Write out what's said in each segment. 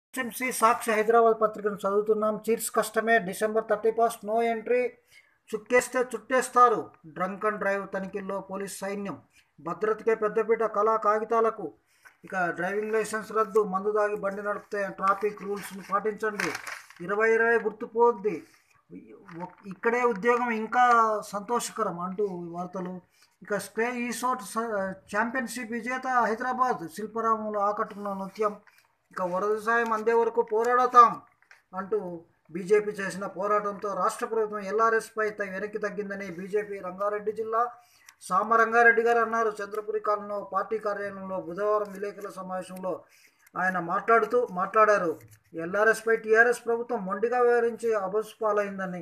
HMC సాక్షి హైదరాబాద్ పత్రికను చదువుతున్నాం cheers కష్టమే December thirty first no entry చుక్కేస్తే చుట్టేస్తారు డ్రంక్ అండ్ డ్రైవ్ తనిఖీల్లో పోలీస్ సైన్యం భద్రతకే పెద్దపీట కళా కాగితాలకు ఇక డ్రైవింగ్ లైసెన్స్ రద్దు మందు దాగి బండి నడిపితే ట్రాఫిక్ రూల్స్ను పాటించండి ఇరవై ఇరవై గుర్తుపోద్ది ఒక్- ఇక్కడే ఉద్యోగం ఇంకా సంతోషకరం అంటూ వార్తలు ఇక స్టే ఈసోట్ ఛాంపియన్షిప్ విజేత హైదరాబాద్ శిల్పరాములు ఆకట్టుకున్న నృత్యం ఇక వరద సాయం అందే వరకు పోరాడతాం అంటూ బీజేపీ చేసిన పోరాటంతో రాష్ట్ర ప్రభుత్వం ఎల్ఆర్ఎస్పై త- వెనక్కి తగ్గిందని బీజేపీ రంగారెడ్డి జిల్లా సామ రంగారెడ్డి గారు అన్నారు చంద్రపురి కాలంలో పార్టీ కార్యాలయంలో బుధవారం విలేకరుల సమావేశంలో ఆయన మాట్లాడుతూ మాట్లాడారు ఎల్ఆర్ఎస్పై టీఆర్ఎస్ ప్రభుత్వం మొండిగా వ్యవహరించి అబస్ పాలైందని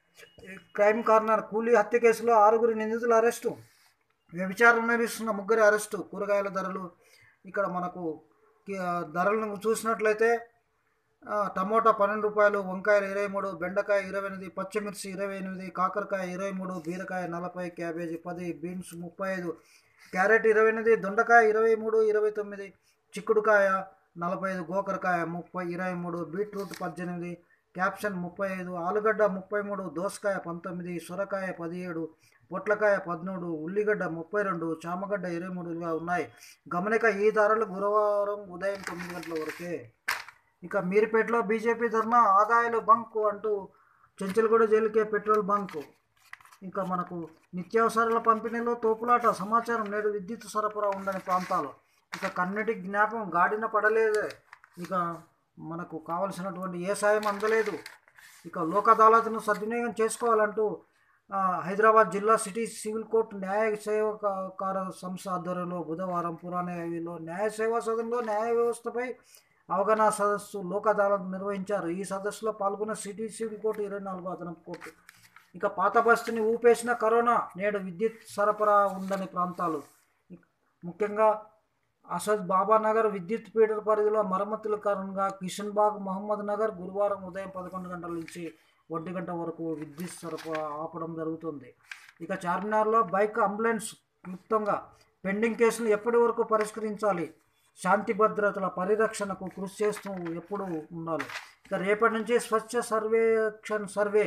క్రైమ్ కార్నర్ కూలీ హత్య కేసులో ఆరుగురి నిందితుల అరెస్టు వ్యభిచారం నిర్వహిస్తున్న ముగ్గురి అరెస్టు కూరగాయల ధరలు ఇక్కడ మనకు కి- ధరలను చూసినట్లయితే ఆ, టమోటా పన్నెండు రూపాయలు వంకాయలు ఇరవై మూడు బెండకాయ ఇరవై ఎనిమిది పచ్చిమిర్చి ఇరవై ఎనిమిది కాకరకాయ ఇరవై మూడు బీరకాయ నలభై క్యాబేజీ పది బీన్స్ ముప్పై ఐదు క్యారెట్ ఇరవై ఎనిమిది దొండకాయ ఇరవై మూడు ఇరవై తొమ్మిది చిక్కుడుకాయ నలభై ఐదు గోకరకాయ ముప్పై ఇరవై మూడు బీట్రూట్ పద్దెనిమిది క్యాప్షన్ ముప్పై ఐదు ఆలుగడ్డ ముప్పై మూడు దోసకాయ పంతొమ్మిది సొరకాయ పదిహేడు పొట్లకాయ పదమూడు ఉల్లిగడ్డ ముప్పై రెండు చామగడ్డ ఇరవై మూడుగా ఉన్నాయి గమనిక ఈ ధరలు గురువారం ఉదయం తొమ్మిది గంటల వరకే ఇక మీరుపేటలో బీజేపీ ధర్నా ఆదాయాలు బంకు అంటూ చెంచల్గూడ జైలుకే పెట్రోల్ బంకు ఇంకా మనకు నిత్యావసరాల పంపిణీలో తోపులాట సమాచారం నేడు విద్యుత్ సరఫరా ఉండని ప్రాంతాలు ఇక కన్నటి జ్ఞాపకం గాడిన పడలేదే ఇక మనకు కావలసినటువంటి ఏ సాయం అందలేదు ఇక లోక్ అదాలత్ను సద్వినియోగం చేసుకోవాలంటూ ఆ, హైదరాబాద్ జిల్లా సిటీ సివిల్ కోర్టు న్యాయ సేవకార సంస్థ ఆధ్వర్యంలో బుధవారం పురాణలో న్యాయ సేవా సదనంలో న్యాయ వ్యవస్థపై అవగాహన సదస్సు లోక్ అదాలత్ నిర్వహించారు ఈ సదస్సులో పాల్గొన్న సిటీ సివిల్ కోర్టు ఇరవై నాలుగు అదనపు కోర్టు ఇక పాత బస్తీని ఊపేసిన కరోనా నేడు విద్యుత్ సరఫరా ఉందని ప్రాంతాలు ముఖ్యంగా అసద్ బాబా నగర్ విద్యుత్ పీడన పరిధిలో మరమ్మతుల కారణంగా కిషన్ బాగ్ మహమ్మద్ నగర్ గురువారం ఉదయం పదకొండు గంటల నుంచి ఒంటి గంట వరకు విద్యుత్ సరఫరా ఆపడం జరుగుతుంది ఇక చార్మినార్లో బైక్ అంబులెన్స్ క్లుప్తంగా పెండింగ్ కేసులు ఎప్పటి వరకు పరిష్కరించాలి శాంతి భద్రతల పరిరక్షణకు కృషి చేస్తూ ఎప్పుడు ఉండాలి ఇక రేపటి నుంచి స్వచ్ఛ సర్వేక్షణ్ సర్వే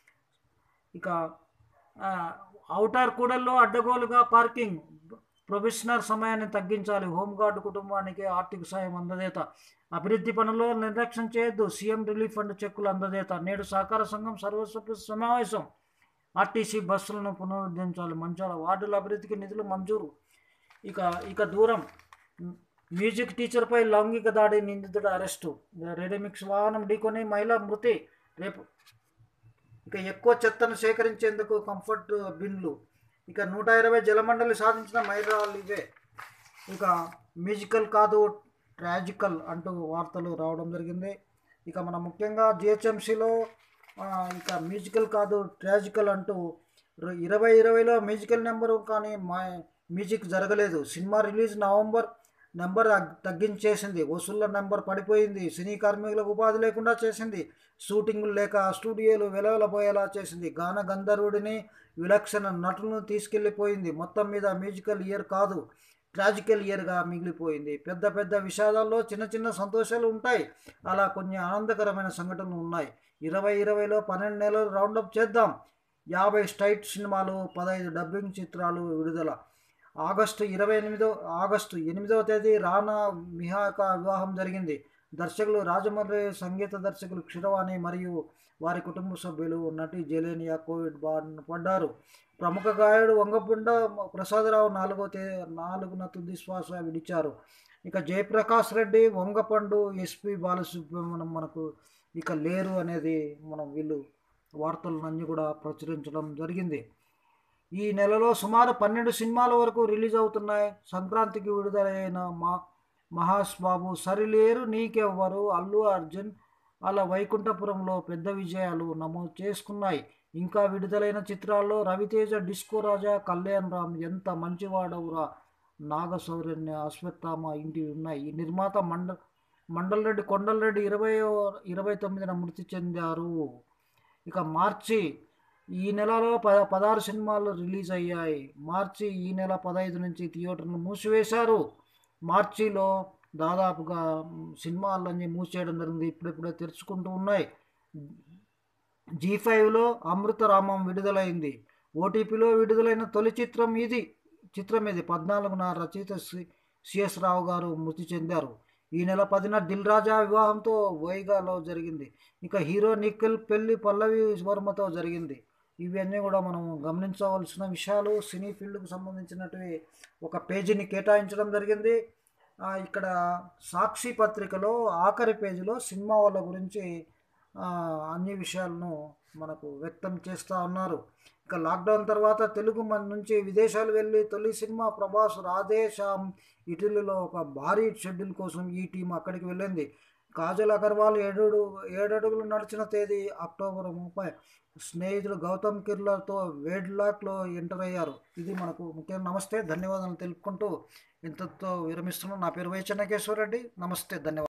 ఇక ఆ, ఔటర్ కూడల్లో అడ్డగోలుగా పార్కింగ్ ప్రొఫెషనల్ సమయాన్ని తగ్గించాలి హోంగార్డు కుటుంబానికి ఆర్థిక సాయం అందజేత అభివృద్ధి పనుల్లో నిర్లక్ష్యం చేయొద్దు సీఎం రిలీఫ్ ఫండ్ చెక్కులు అందజేత నేడు సహకార సంఘం సర్వసభ్య సమావేశం ఆర్టీసీ బస్సులను పునరుద్ధరించాలి మంచాల వార్డుల అభివృద్ధికి నిధులు మంజూరు ఇక ఇక దూరం మ్యూజిక్ టీచర్పై లైంగిక దాడి నిందితుడు అరెస్టు రెడీమిక్స్ వాహనం ఢీకొని మహిళ మృతి రేపు ఇక ఎక్కువ చెత్తను సేకరించేందుకు కంఫర్ట్ బిన్లు ఇక నూట ఇరవై జలమండలి సాధించిన మైరాలు ఇవే ఇక మ్యూజికల్ కాదు ట్రాజికల్ అంటూ వార్తలు రావడం జరిగింది ఇక మన ముఖ్యంగా జిహెచ్ఎంసీలో ఇక మ్యూజికల్ కాదు ట్రాజికల్ అంటూ ర- ఇరవై ఇరవైలో మ్యూజికల్ నెంబరు కానీ మా మ్యూజిక్ జరగలేదు సినిమా రిలీజ్ నవంబర్ నెంబర్ అగ్- తగ్గించేసింది వసూళ్ళ నెంబర్ పడిపోయింది సినీ కార్మికులకు ఉపాధి లేకుండా చేసింది షూటింగులు లేక స్టూడియోలు వెలవెలబోయేలా చేసింది గాన గంధర్వుడిని విలక్షణ నటులను తీసుకెళ్ళిపోయింది మొత్తం మీద మ్యూజికల్ ఇయర్ కాదు ట్రాజికల్ ఇయర్గా మిగిలిపోయింది పెద్ద పెద్ద విషాదాల్లో చిన్న చిన్న సంతోషాలు ఉంటాయి అలా కొన్ని ఆనందకరమైన సంఘటనలు ఉన్నాయి ఇరవై ఇరవైలో పన్నెండు నెలలు రౌండప్ చేద్దాం యాభై స్టైట్ సినిమాలు పదహైదు డబ్బింగ్ చిత్రాలు విడుదల ఆగస్టు ఇరవై ఎనిమిదో ఆగస్టు ఎనిమిదవ తేదీ రానా మిహాక వివాహం జరిగింది దర్శకులు రాజమౌళి సంగీత దర్శకులు క్షీరవాణి మరియు వారి కుటుంబ సభ్యులు నటి జెలేనియా కోవిడ్ బారిన పడ్డారు ప్రముఖ గాయకుడు వంగపుండ ప్రసాదరావు నాలుగో తే నాలుగున తుది శ్వాస విడిచారు ఇక జయప్రకాష్ రెడ్డి వంగపండు ఎస్పి బాలసుబ్రహ్మణ్యం మనకు ఇక లేరు అనేది మనం వీళ్ళు వార్తలన్నీ కూడా ప్రచురించడం జరిగింది ఈ నెలలో సుమారు పన్నెండు సినిమాల వరకు రిలీజ్ అవుతున్నాయి సంక్రాంతికి విడుదలైన మా మహాస్ బాబు సరిలేరు నీకెవ్వరు అల్లు అర్జున్ అలా వైకుంఠపురంలో పెద్ద విజయాలు నమోదు చేసుకున్నాయి ఇంకా విడుదలైన చిత్రాల్లో రవితేజ డిస్కో రాజా కళ్యాణ్ రామ్ ఎంత మంచివాడవురా నాగశౌర్యన్య అశ్వత్థామ ఇంటివి ఉన్నాయి ఈ నిర్మాత మండ మండల్ రెడ్డి కొండలరెడ్డి ఇరవై ఇరవై తొమ్మిదిన మృతి చెందారు ఇక మార్చి ఈ నెలలో ప పదహారు సినిమాలు రిలీజ్ అయ్యాయి మార్చి ఈ నెల పదహైదు నుంచి థియేటర్ను మూసివేశారు మార్చిలో దాదాపుగా సినిమాలన్నీ మూసేయడం జరిగింది ఇప్పుడిప్పుడే తెరుచుకుంటూ ఉన్నాయి జీ ఫైవ్లో అమృతరామం విడుదలైంది ఓటీపీలో విడుదలైన తొలి చిత్రం ఇది చిత్రం ఇది పద్నాలుగున రచయిత సి సిఎస్ రావు గారు మృతి చెందారు ఈ నెల పదిన దిల్ రాజా వివాహంతో వైగాలో జరిగింది ఇక హీరో నిఖిల్ పెళ్లి పల్లవి వర్మతో జరిగింది ఇవన్నీ కూడా మనం గమనించవలసిన విషయాలు సినీ ఫీల్డ్కు సంబంధించినటువంటి ఒక పేజీని కేటాయించడం జరిగింది ఇక్కడ సాక్షి పత్రికలో ఆఖరి పేజీలో సినిమా వాళ్ళ గురించి అన్ని విషయాలను మనకు వ్యక్తం చేస్తూ ఉన్నారు ఇక లాక్డౌన్ తర్వాత తెలుగు మన నుంచి విదేశాలు వెళ్ళి తొలి సినిమా ప్రభాస్ రాధేశ్యామ్ ఇటలీలో ఒక భారీ షెడ్యూల్ కోసం ఈ టీం అక్కడికి వెళ్ళింది కాజల్ అగర్వాల్ ఏడు ఏడడుగులు నడిచిన తేదీ అక్టోబర్ ముప్పై స్నేహితుడు గౌతమ్ కిర్లతో వేడ్లాక్లో ఎంటర్ అయ్యారు ఇది మనకు ముఖ్యంగా నమస్తే ధన్యవాదాలు తెలుపుకుంటూ ఇంతతో విరమిస్తున్నాను నా పేరు వై చెన్నకేశ్వర రెడ్డి నమస్తే ధన్యవాదాలు